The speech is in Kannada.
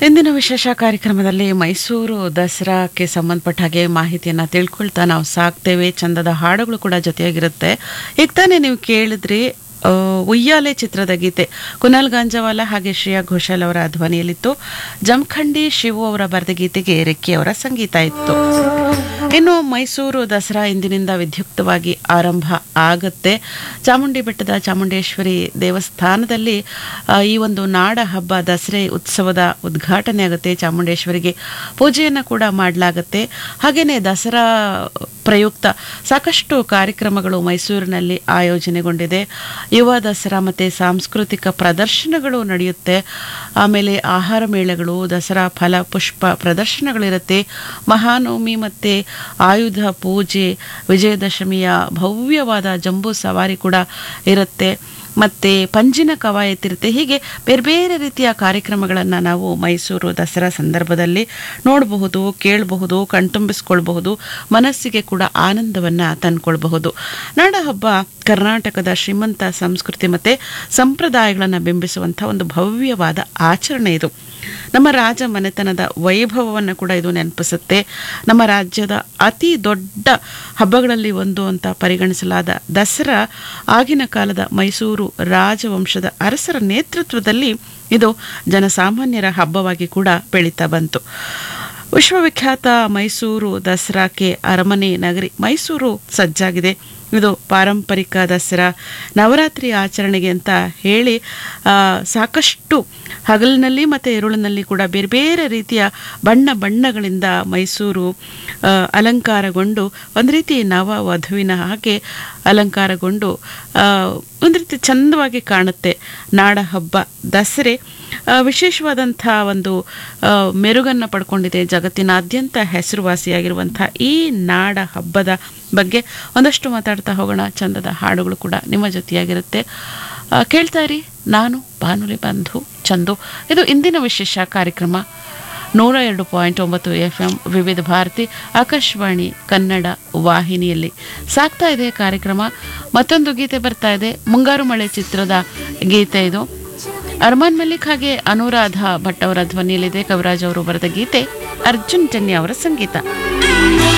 ಇಂದಿನ ವಿಶೇಷ ಕಾರ್ಯಕ್ರಮದಲ್ಲಿ ಮೈಸೂರು ದಸರಾಕ್ಕೆ ಸಂಬಂಧಪಟ್ಟ ಹಾಗೆ ಮಾಹಿತಿಯನ್ನು ತಿಳ್ಕೊಳ್ತಾ ನಾವು ಸಾಕ್ತೇವೆ ಚಂದದ ಹಾಡುಗಳು ಕೂಡ ಜೊತೆಯಾಗಿರುತ್ತೆ ಈಗ ತಾನೇ ನೀವು ಕೇಳಿದ್ರಿ ಆ, ಉಯ್ಯಾಲೆ ಚಿತ್ರದ ಗೀತೆ ಕುನಾಲ್ ಗಾಂಜವಾಲ ಹಾಗೆ ಶ್ರೇಯಾ ಘೋಷಾಲ್ ಅವರ ಧ್ವನಿಯಲ್ಲಿತ್ತು ಜಮಖಂಡಿ ಶಿವು ಅವರ ಬರೆದ ಗೀತೆಗೆ ರೆಕ್ಕಿ ಅವರ ಸಂಗೀತ ಇತ್ತು ಇನ್ನು ಮೈಸೂರು ದಸರಾ ಇಂದಿನಿಂದ ವಿದ್ಯುಕ್ತವಾಗಿ ಆರಂಭ ಆಗುತ್ತೆ ಚಾಮುಂಡಿ ಬೆಟ್ಟದ ಚಾಮುಂಡೇಶ್ವರಿ ದೇವಸ್ಥಾನದಲ್ಲಿ ಆ, ಈ ಒಂದು ನಾಡ ಹಬ್ಬ ದಸರೆ ಉತ್ಸವದ ಉದ್ಘಾಟನೆ ಆಗುತ್ತೆ ಚಾಮುಂಡೇಶ್ವರಿಗೆ ಪೂಜೆಯನ್ನು ಕೂಡ ಮಾಡಲಾಗುತ್ತೆ ಹಾಗೆಯೇ ದಸರಾ ಪ್ರಯುಕ್ತ ಸಾಕಷ್ಟು ಕಾರ್ಯಕ್ರಮಗಳು ಮೈಸೂರಿನಲ್ಲಿ ಆಯೋಜನೆಗೊಂಡಿದೆ ಯುವ ದಸರಾ ಮತ್ತು ಸಾಂಸ್ಕೃತಿಕ ಪ್ರದರ್ಶನಗಳು ನಡೆಯುತ್ತೆ ಆಮೇಲೆ ಆಹಾರ ಮೇಳಗಳು ದಸರಾ ಫಲ ಪುಷ್ಪ ಪ್ರದರ್ಶನಗಳಿರುತ್ತೆ ಮಹಾನವಮಿ ಮತ್ತು ಆಯುಧ ಪೂಜೆ ವಿಜಯದಶಮಿಯ ಭವ್ಯವಾದ ಜಂಬೂ ಸವಾರಿ ಕೂಡ ಇರುತ್ತೆ ಮತ್ತು ಪಂಜಿನ ಕವಾಯತಿರುತ್ತೆ ಹೀಗೆ ಬೇರೆ ಬೇರೆ ರೀತಿಯ ಕಾರ್ಯಕ್ರಮಗಳನ್ನು ನಾವು ಮೈಸೂರು ದಸರಾ ಸಂದರ್ಭದಲ್ಲಿ ನೋಡಬಹುದು ಕೇಳಬಹುದು ಕಣ್ತುಂಬಿಸ್ಕೊಳ್ಬಹುದು ಮನಸ್ಸಿಗೆ ಕೂಡ ಆನಂದವನ್ನು ತಂದ್ಕೊಳ್ಬಹುದು ನಾಡ ಹಬ್ಬ ಕರ್ನಾಟಕದ ಶ್ರೀಮಂತ ಸಂಸ್ಕೃತಿ ಮತ್ತು ಸಂಪ್ರದಾಯಗಳನ್ನು ಬಿಂಬಿಸುವಂಥ ಒಂದು ಭವ್ಯವಾದ ಆಚರಣೆ ಇದು ನಮ್ಮ ರಾಜ ಮನೆತನದ ವೈಭವವನ್ನು ಕೂಡ ಇದು ನೆನಪಿಸುತ್ತೆ ನಮ್ಮ ರಾಜ್ಯದ ಅತಿ ದೊಡ್ಡ ಹಬ್ಬಗಳಲ್ಲಿ ಒಂದು ಅಂತ ಪರಿಗಣಿಸಲಾದ ದಸರಾ ಆಗಿನ ಕಾಲದ ಮೈಸೂರು ರಾಜವಂಶದ ಅರಸರ ನೇತೃತ್ವದಲ್ಲಿ ಇದು ಜನಸಾಮಾನ್ಯರ ಹಬ್ಬವಾಗಿ ಕೂಡ ಬೆಳೀತಾ ಬಂತು ವಿಶ್ವವಿಖ್ಯಾತ ಮೈಸೂರು ದಸರಾಕ್ಕೆ ಅರಮನೆ ನಗರಿ ಮೈಸೂರು ಸಜ್ಜಾಗಿದೆ ಇದು ಪಾರಂಪರಿಕ ದಸರಾ ನವರಾತ್ರಿ ಆಚರಣೆಗೆ ಅಂತ ಹೇಳಿ ಆ, ಸಾಕಷ್ಟು ಹಗಲಿನಲ್ಲಿ ಮತ್ತು ಇರುಳಿನಲ್ಲಿ ಕೂಡ ಬೇರೆ ಬೇರೆ ರೀತಿಯ ಬಣ್ಣ ಬಣ್ಣಗಳಿಂದ ಮೈಸೂರು ಆ, ಅಲಂಕಾರಗೊಂಡು ಒಂದು ರೀತಿ ನವ ವಧುವಿನ ಹಾಗೆ ಅಲಂಕಾರಗೊಂಡು ಆ, ಒಂದು ರೀತಿ ಚಂದವಾಗಿ ಕಾಣುತ್ತೆ ನಾಡ ಹಬ್ಬ ದಸರೆ ಆ, ವಿಶೇಷವಾದಂಥ ಒಂದು ಆ, ಮೆರುಗನ್ನು ಪಡ್ಕೊಂಡಿದೆ ಜಗತ್ತಿನಾದ್ಯಂತ ಹೆಸರುವಾಸಿಯಾಗಿರುವಂಥ ಈ ನಾಡ ಹಬ್ಬದ ಬಗ್ಗೆ ಒಂದಷ್ಟು ಮಾತಾಡ್ತಾ ಹೋಗೋಣ ಚಂದದ ಹಾಡುಗಳು ಕೂಡ ನಿಮ್ಮ ಜೊತೆಯಾಗಿರುತ್ತೆ ಆ, ಕೇಳ್ತಾ ಇರಿ ನಾನು ಬಾನುಲಿ ಬಂಧು ಚಂದು ಇದು ಇಂದಿನ ವಿಶೇಷ ಕಾರ್ಯಕ್ರಮ ನೂರ ಎರಡು ಪಾಯಿಂಟ್ ಒಂಬತ್ತು ಎಫ್ ಎಂ ವಿವಿಧ ಭಾರತಿ ಆಕಾಶವಾಣಿ ಕನ್ನಡ ವಾಹಿನಿಯಲ್ಲಿ ಸಾಕ್ತಾ ಇದೆ ಕಾರ್ಯಕ್ರಮ ಮತ್ತೊಂದು ಗೀತೆ ಬರ್ತಾ ಇದೆ ಮುಂಗಾರು ಮಳೆ ಚಿತ್ರದ ಗೀತೆ ಇದು ಅರ್ಮಾನ್ ಮಲ್ಲಿಕ್ ಹಾಗೆ ಅನುರಾಧ ಭಟ್ ಅವರ ಧ್ವನಿಯಲ್ಲಿದೆ ಕವಿರಾಜ್ ಅವರು ಬರೆದ ಗೀತೆ ಅರ್ಜುನ್ ಜನ್ಯ ಅವರ ಸಂಗೀತ